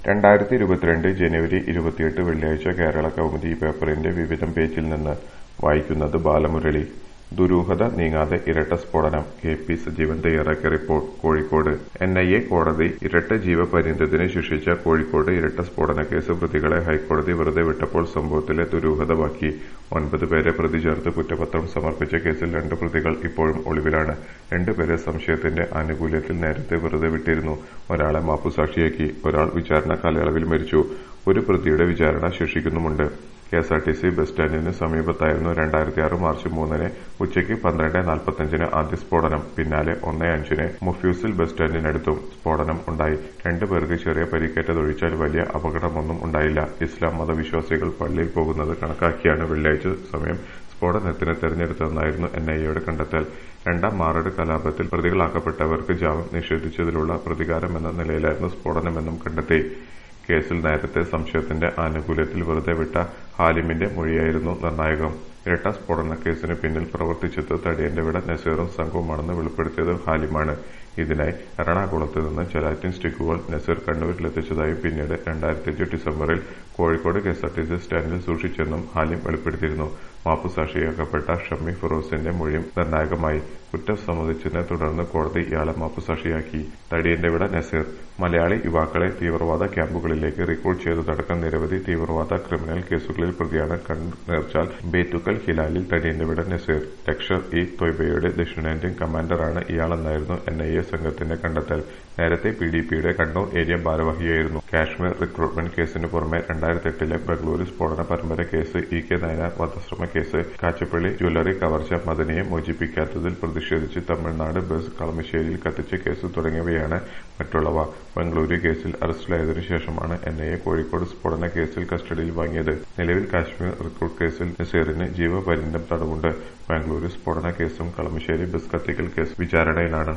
രണ്ടായിരത്തി ഇരുപത്തിരണ്ട് ജനുവരി ഇരുപത്തിയെട്ട് വെള്ളിയാഴ്ച കേരള കൗമുദി പേപ്പറിന്റെ വിവിധം പേജിൽ നിന്ന് വായിക്കുന്നത് ബാലമുരളി ദുരൂഹത നീങ്ങാതെ ഇരട്ട സ്ഫോടനം കെ പി സജീവൻ തയ്യാറാക്കിയ report Kozhikode N I A കോടതി ഇരട്ട ജീവപര്യന്തത്തിന് ശിക്ഷിച്ച കോഴിക്കോട് ഇരട്ട സ്ഫോടന കേസ് പ്രതികളെ ഹൈക്കോടതി വെറുതെ വിട്ടപ്പോൾ സംഭവത്തിലെ ദുരൂഹത ബാക്കി ഒൻപത് പേരെ പ്രതി ചേർത്ത് കുറ്റപത്രം സമർപ്പിച്ച കേസിൽ രണ്ട് പ്രതികൾ ഇപ്പോഴും ഒളിവിലാണ് രണ്ടുപേരെ സംശയത്തിന്റെ ആനുകൂല്യത്തിൽ നേരത്തെ വെറുതെ വിട്ടിരുന്നു ഒരാളെ മാപ്പുസാക്ഷിയാക്കി ഒരാൾ വിചാരണ കാലയളവിൽ മരിച്ചു ഒരു പ്രതിയുടെ വിചാരണ ശേഷിക്കുന്നുമുണ്ട് കെഎസ്ആർടിസി ബസ് സ്റ്റാൻഡിന് സമീപത്തായിരുന്നു രണ്ടായിരത്തി ആറ് മാർച്ച് മൂന്നിന് ഉച്ചയ്ക്ക് പന്ത്രണ്ട് നാൽപ്പത്തഞ്ചിന് ആദ്യ സ്ഫോടനം പിന്നാലെ ഒന്ന് അഞ്ചിന് മുഫ്യൂസിൽ ബസ് സ്റ്റാൻഡിനടുത്തും സ്ഫോടനം ഉണ്ടായി രണ്ടുപേർക്ക് ചെറിയ പരിക്കേറ്റതൊഴിച്ചാൽ വലിയ അപകടമൊന്നും ഉണ്ടായില്ല ഇസ്ലാം മതവിശ്വാസികൾ പള്ളിയിൽ പോകുന്നത് കണക്കാക്കിയാണ് വെള്ളിയാഴ്ച സമയം സ്ഫോടനത്തിന് തെരഞ്ഞെടുത്തതെന്നായിരുന്നു എൻ ഐ എയുടെ കണ്ടെത്തൽ രണ്ടാം മാറട് കലാപത്തിൽ പ്രതികളാക്കപ്പെട്ടവർക്ക് ജാമ്യം നിഷേധിച്ചതിലുള്ള പ്രതികാരമെന്ന നിലയിലായിരുന്നു സ്ഫോടനമെന്നും കണ്ടെത്തി കേസിൽ നേരത്തെ സംശയത്തിന്റെ ആനുകൂല്യത്തിൽ വെറുതെ വിട്ട ഹാലിമിന്റെ മൊഴിയായിരുന്നു നിർണായകം ഇരട്ട സ്ഫോടന കേസിന് പിന്നിൽ പ്രവർത്തിച്ചത് തടിയന്റെ വിട നസീറും സംഘവുമാണെന്ന് വെളിപ്പെടുത്തിയത് ഹാലിമാണ് ഇതിനായി എറണാകുളത്ത് നിന്ന് ജലാറ്റിൻ സ്റ്റിക്കുകൾ നസീർ കണ്ണൂരിലെത്തിച്ചതായും പിന്നീട് രണ്ടായിരത്തിയഞ്ച് ഡിസംബറിൽ കോഴിക്കോട് കെഎസ്ആർടിസി സ്റ്റാൻഡിൽ സൂക്ഷിച്ചെന്നും ഹാലിം വെളിപ്പെടുത്തിയിരുന്നു മാപ്പുസാക്ഷിയാക്കപ്പെട്ട ഷമ്മി ഫിറോസിന്റെ മൊഴിയും നിർണായകമായി കുറ്റം സമ്മതിച്ചതിനെ തുടർന്ന് കോടതി ഇയാളെ മാപ്പുസാക്ഷിയാക്കി തടിയന്റെ വിട നസീർ മലയാളി യുവാക്കളെ തീവ്രവാദ ക്യാമ്പുകളിലേക്ക് റിക്രൂട്ട് ചെയ്തതടക്കം നിരവധി തീവ്രവാദ ക്രിമിനൽ കേസുകളിൽ പ്രതിയാണ് കണ്ണീർച്ചാൽ ബേത്തുക്കൽ ഹിലാലിൽ തടിയന്റെ വിട നസീർ ലക്ഷർ ഇ തൊയ്ബയുടെ ദക്ഷിണേന്ത്യൻ കമാൻഡറാണ് ഇയാളെന്നായിരുന്നു എൻ ഐ എ സംഘത്തിന്റെ കണ്ടെത്തൽ നേരത്തെ പി ഡി പിയുടെ കണ്ണൂർ ഏരിയ ഭാരവാഹിയായിരുന്നു കാശ്മീർ റിക്രൂട്ട്മെന്റ് കേസിന് പുറമെ രണ്ടായിരത്തെട്ടിലെ ബംഗളൂരു സ്ഫോടന പരമ്പര കേസ് ഇ കെ നയനാർ വധശ്രമ കേസ് കാച്ചപ്പള്ളി ജ്വല്ലറി കവർച്ച മദനിയെ മോചിപ്പിക്കാത്തതിൽ പ്രതിഷേധിച്ച് തമിഴ്നാട് ബസ് കളമശ്ശേരിയിൽ കത്തിച്ച കേസ് തുടങ്ങിയവയാണ് മറ്റുള്ളവ ബംഗളൂരു കേസിൽ അറസ്റ്റിലായതിനു ശേഷമാണ് എൻ ഐ എ കോഴിക്കോട് സ്ഫോടന കേസിൽ കസ്റ്റഡിയിൽ വാങ്ങിയത് നിലവിൽ കാശ്മീർ റിക്രൂട്ട് കേസിൽ നസീറിന് ജീവപര്യന്തം തടവുണ്ട് ബാംഗ്ലൂരു സ്ഫോടന കേസും കളമശ്ശേരി ബസ് കത്തിക്കൽ കേസ് വിചാരണയിലാണ്